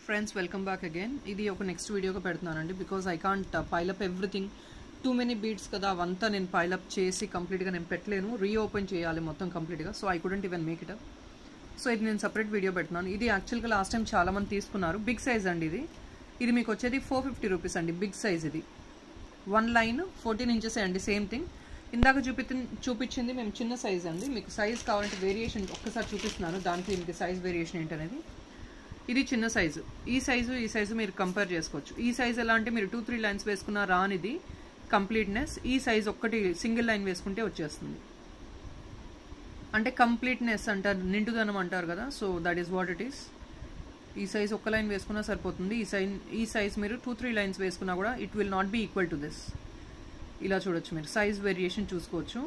friends welcome back again ఇది ఒక next వీడియోగా పెడుతున్నానండి because I can't pile up everything too many beats కదా అవంతా నేను పైలప్ చేసి కంప్లీట్గా నేను పెట్టలేను రీఓపెన్ చేయాలి మొత్తం కంప్లీట్గా so I couldn't even make it up so ఇది నేను సపరేట్ వీడియో పెడుతున్నాను ఇది యాక్చువల్గా లాస్ట్ టైం చాలా మంది తీసుకున్నారు బిగ్ సైజ్ అండి ఇది ఇది మీకు వచ్చేది ఫోర్ ఫిఫ్టీ రూపీస్ అండి బిగ్ సైజ్ ఇది వన్ లైన్ ఫోర్టీన్ ఇంచెస్ అండి సేమ్ థింగ్ ఇందాక చూపి చూపించింది మేము చిన్న సైజ్ అండి మీకు సైజ్ కావాలంటే వేరియేషన్ ఒక్కసారి చూపిస్తున్నాను దానికి మీకు సైజ్ వేరియేషన్ ఏంటనేది ఇది చిన్న సైజు ఈ సైజు ఈ సైజు మీరు కంపేర్ చేసుకోవచ్చు ఈ సైజ్ ఎలా అంటే మీరు టూ త్రీ లైన్స్ వేసుకున్న రానిది కంప్లీట్నెస్ ఈ సైజ్ ఒక్కటి సింగిల్ లైన్ వేసుకుంటే వచ్చేస్తుంది అంటే కంప్లీట్నెస్ అంటారు నిండుదనం అంటారు కదా so that is what it is ఈ సైజ్ ఒక్క లైన్ వేసుకున్నా సరిపోతుంది ఈ సైజ్ ఈ సైజ్ మీరు టూ త్రీ లైన్స్ వేసుకున్నా కూడా it will not be equal to this ఇలా చూడొచ్చు మీరు సైజ్ వేరియేషన్ చూసుకోవచ్చు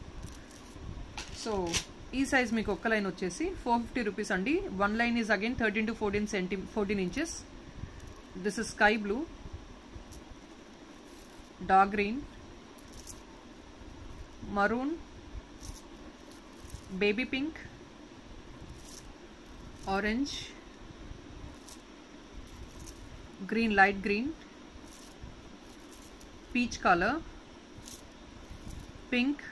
సో ఈ సైజ్ మీకు ఒక్క లైన్ వచ్చేసి ఫోర్ ఫిఫ్టీ రూపీస్ అండి one line is again thirteen to fourteen centi fourteen inches this is sky blue dark green maroon baby pink orange green light green peach colour pink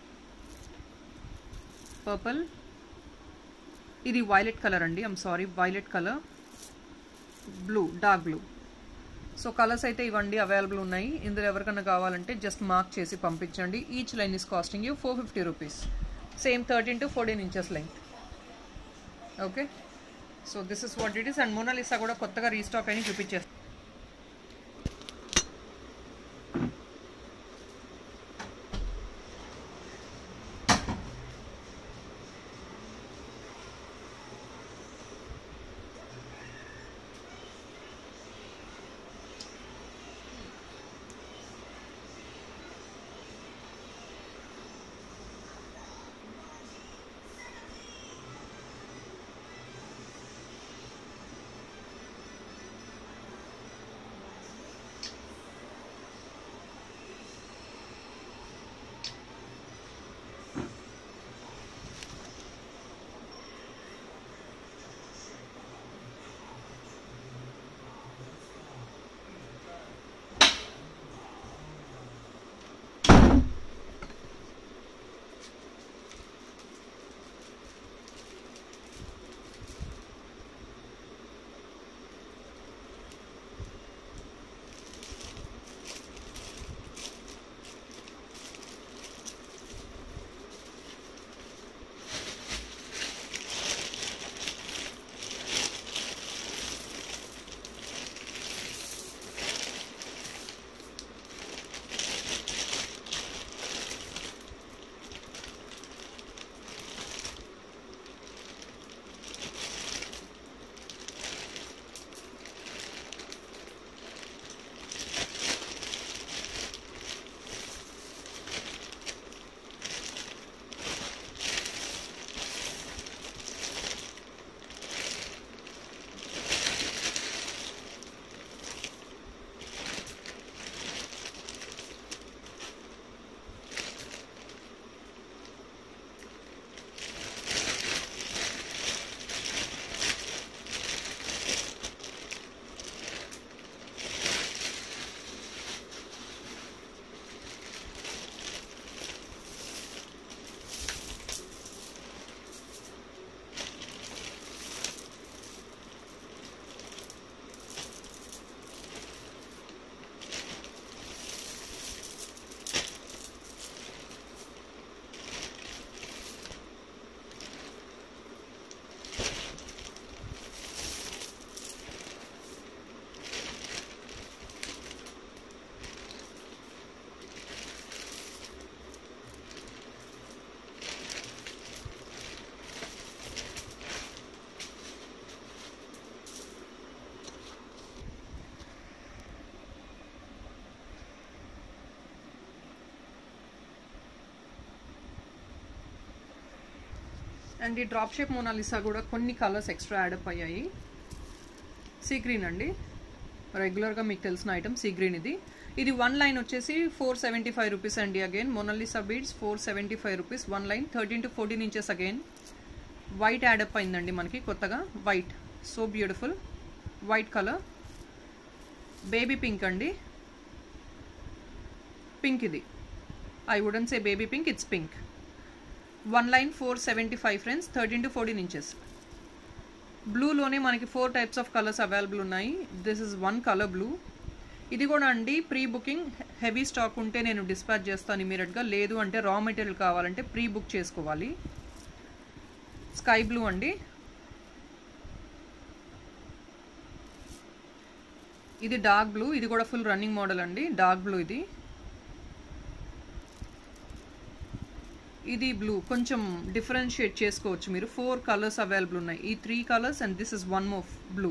purple ఇది violet colour అండి I'm sorry violet colour blue dark blue so colours అయితే ఇవ్వండి available ఉన్నాయి ఇందులో ఎవరికైనా కావాలంటే just mark చేసి పంపించండి each line is costing you four fifty rupees same thirteen to fourteen inches length okay so this is what it is and Mona Lisa కూడా కొత్తగా రీస్టాక్ అని చూపించేస్తాను అండ్ ఈ డ్రాప్ షేప్ మోనాలిసా కూడా కొన్ని కలర్స్ ఎక్స్ట్రా యాడప్ అయ్యాయి sea green అండి రెగ్యులర్గా మీకు తెలిసిన ఐటమ్ సీ గ్రీన్ ఇది ఇది వన్ లైన్ వచ్చేసి ఫోర్ సెవెంటీ ఫైవ్ రూపీస్ అండి again Mona Lisa beads four seventy five rupees one line thirteen to fourteen inches again white add up అయిందండి మనకి కొత్తగా white so beautiful white colour baby pink అండి pink ఇది I wouldn't say baby pink it's pink one line four seventy five friends thirteen to fourteen inches బ్లూలోనే మనకి four types of colours available ఉన్నాయి this is one colour blue ఇది కూడా అండి pre booking heavy stock ఉంటే నేను dispatch చేస్తాను ఇమీడియట్గా లేదు అంటే రా మెటీరియల్ కావాలంటే ప్రీ బుక్ చేసుకోవాలి స్కై బ్లూ అండి ఇది డార్క్ బ్లూ ఇది కూడా ఫుల్ రన్నింగ్ మోడల్ అండి డార్క్ బ్లూ ఇది ఇది బ్లూ కొంచెం డిఫరెన్షియేట్ చేసుకోవచ్చు మీరు ఫోర్ కలర్స్ అవైలబుల్ ఉన్నాయి ఈ three colours and this is one more blue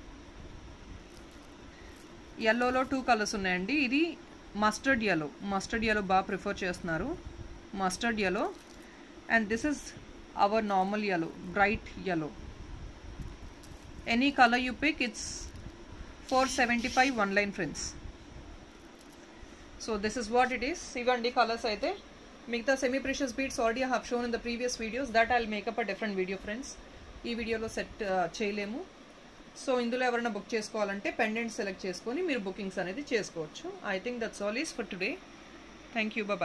ఎల్లోలో టూ కలర్స్ ఉన్నాయండి ఇది మస్టర్డ్ ఎల్లో మస్టర్డ్ ఎల్లో బాగా ప్రిఫర్ చేస్తున్నారు mustard yellow and this is our normal yellow bright yellow any colour you pick it's four seventy five one line friends so this is what it is ఇవ్వండి colours అయితే మిగతా semi precious beads already have shown in the previous videos that I'll make up a different video friends ఈ వీడియోలో set చేయలేము so ఇందులో ఎవరైనా book చేసుకోవాలంటే pendant select చేసుకొని మీరు బుకింగ్స్ అనేది చేసుకోవచ్చు I think that's all is for today thank you bye